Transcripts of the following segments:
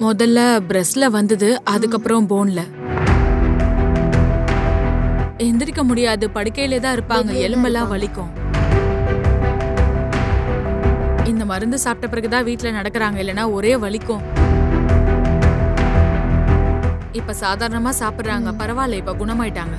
முதல்ல பிரஸ்ட்ல வந்தது அதுக்கப்புறம் போன்ல எந்திரிக்க முடியாது படுக்கையிலே தான் இருப்பாங்க பெட்லயே தான் எலும்பெல்லாம் இருப்பாங்க. வலிக்கும் இந்த மருந்து சாப்பிட்ட பிறகுதான் வீட்ல நடக்கறாங்க இல்லனா ஒரே வலிக்கும் இப்ப சாதாரணமா சாப்பிடுறாங்க ம். பரவாயில்ல இப்ப குணமாயிட்டாங்க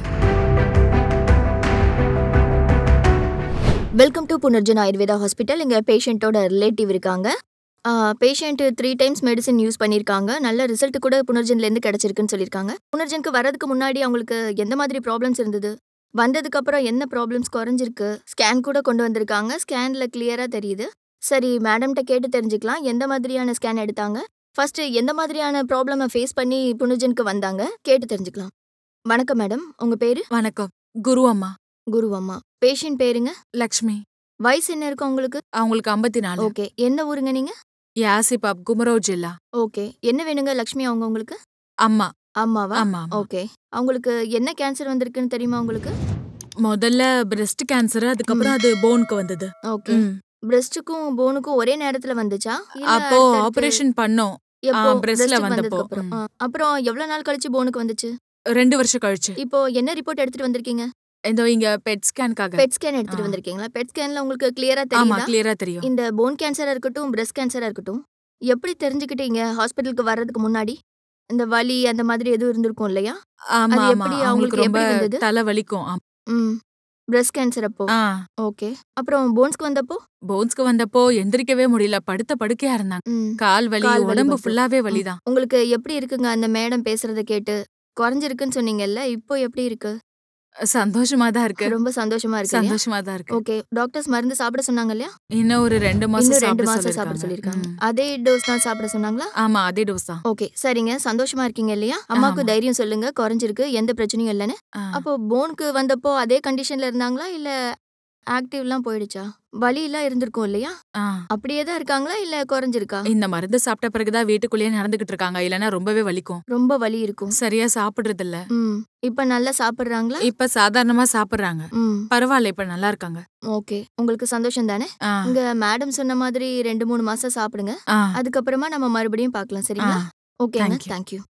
welcome to Punarjan Ayurveda hospital இங்கே பேஷண்ட்டோட ரிலேட்டிவ் இருக்காங்க patient three times medicine use பண்ணியிருக்காங்க நல்ல ரிசல்ட் கூட புனர்ஜன்லேருந்து கிடச்சிருக்குன்னு சொல்லியிருக்காங்க புனர்ஜனுக்கு வரதுக்கு முன்னாடி அவங்களுக்கு எந்த மாதிரி ப்ராப்ளம்ஸ் இருந்தது வந்ததுக்கப்புறம் என்ன ப்ராப்ளம்ஸ் குறைஞ்சிருக்கு ஸ்கேன் கூட கொண்டு வந்திருக்காங்க ஸ்கேனில் கிளியராக தெரியுது சரி மேடம்கிட்ட கேட்டு தெரிஞ்சுக்கலாம் எந்த மாதிரியான ஸ்கேன் எடுத்தாங்க ஃபர்ஸ்ட் எந்த மாதிரியான ப்ராப்ளமை ஃபேஸ் பண்ணி புனர்ஜனுக்கு வந்தாங்க கேட்டு தெரிஞ்சுக்கலாம் வணக்கம் மேடம் உங்கள் பேர் வணக்கம் குரு அம்மா குரு அம்மா பேஷண்ட் பேருங்க லக்ஷ்மி வயசு என்ன இருக்கும் உங்களுக்கு அவங்களுக்கு ஐம்பத்தி நாலு ஓகே என்ன ஊருங்க நீங்க யாசிபாப் குமரோ ஜில்லா ஓகே என்ன வேணுங்க லக்ஷ்மி அவங்க உங்களுக்கு அம்மா அம்மாவா ஆமா ஆமா. ஓகே அவங்களுக்கு என்ன கேன்சர் வந்திருக்குன்னு தெரியுமா உங்களுக்கு முதல்ல பிரஸ்ட் கேன்சர் அதுக்கப்புறம் அது போனுக்கு வந்தது ஓகே ம். பிரஸ்ட்டுக்கும் போனுக்கும் ஒரே நேரத்துல வந்துச்சா இல்ல அப்போ அடுத்தடுத்து? ஆபரேஷன் பண்ணோம் எப்போ ஆ, breast ல breast வந்தப்போ. வந்ததுக்கு அப்புறம். ம். ஆ, அப்புறம் எவ்வளவு நாள் கழிச்சு போனுக்கு வந்துச்சு ரெண்டு வருஷம் கழிச்சு இப்போ என்ன ரிப்போர்ட் எடுத்துட்டு வந்திருக்கீங்க இதோ இங்க பெட் ஸ்கேனுக்காக பெட் ஸ்கேன் எடுத்துட்டு ஆ. வந்திருக்கீங்களா பெட் ஸ்கேன்ல உங்களுக்கு கிளியரா ஆமா தெரியுதா கிளியரா தெரியும் இந்த போன் கேன்சரா இருக்கட்டும் பிரஸ்ட் கேன்சரா இருக்கட்டும் எப்படி தெரிஞ்சுக்கிட்டீங்க ஹாஸ்பிட்டலுக்கு வர்றதுக்கு முன்னாடி இந்த வலி அந்த மாதிரி எதுவும் இருந்திருக்கும் இல்லையா ஆமா அது ஆமா எப்படி அவங்களுக்கு அவங்களுக்கு ரொம்ப எப்படி வந்தது? தலை வலிக்கும் ஆம். ம் பிரஸ்ட் கேன்சர் அப்போ ஆ ஓகே அப்புறம் போன்ஸ்க்கு வந்தப்போ போன்ஸ்க்கு வந்தப்போ எந்திரிக்கவே முடியல படுத்த படுக்கையா இருந்தாங்க ம். கால் வலி கால் வலி உடம்பு மட்டும். ஃபுல்லாவே வலிதான் உங்களுக்கு எப்படி இருக்குங்க அந்த மேடம் பேசுறத கேட்டு குறைஞ்சிருக்குன்னு சொன்னீங்கல்ல இப்போ எப்படி இருக்கு சந்தோஷமா தான் இருக்கு ரொம்ப சந்தோஷமா இருக்கு இல்லையா? சந்தோஷமா தான் இருக்கு ஓகே டாக்டர்ஸ் மருந்து சாப்பிட சொன்னாங்க இல்லையா இன்னும் ஒரு ரெண்டு மாசம் இன்னும் ரெண்டு சாப்பிட மாசம் சாப்பிட சொல்லிருக்காங்க சொல்லிருக்காங்க ம். அதே டோஸ் தான் சாப்பிட சொன்னாங்களா ஆமா அதே டோஸ் தான் ஓகே சரிங்க சந்தோஷமா இருக்கீங்க இல்லையா அம்மாக்கு ஆமா. தைரியம் சொல்லுங்க குறைஞ்சிருக்கு எந்த பிரச்சனையும் இல்லைன்னு ஆ. அப்போ போனுக்கு வந்தப்போ அதே கண்டிஷன்ல இருந்தாங்களா இல்ல ஆக்டிவ்லாம் போயிடுச்சா வலி எல்லாம் இருந்திருக்கும் இல்லையா ஆ. அப்படியே தான் இருக்காங்களா இல்ல குறைஞ்சிருக்கா இந்த மருந்து சாப்பிட்ட பிறகுதான் வீட்டுக்குள்ளேயே நடந்துகிட்டு இருக்காங்க இல்லனா ரொம்பவே வலிக்கும் ரொம்ப வலி இருக்கும் சரியா சாப்பிடுறது இல்ல ம் இப்ப நல்லா சாப்பிடுறாங்களா இப்ப சாதாரணமா சாப்பிடுறாங்க ம் பரவாயில்ல இப்ப நல்லா இருக்காங்க ஓகே உங்களுக்கு சந்தோஷம் தானே ஆ, உங்க மேடம் சொன்ன மாதிரி ரெண்டு மூணு மாசம் சாப்பிடுங்க ஆ, அதுக்கப்புறமா நம்ம மறுபடியும் பார்க்கலாம் ஆ. சரிங்களா ஓகேங்க Thank you. தேங்க்யூ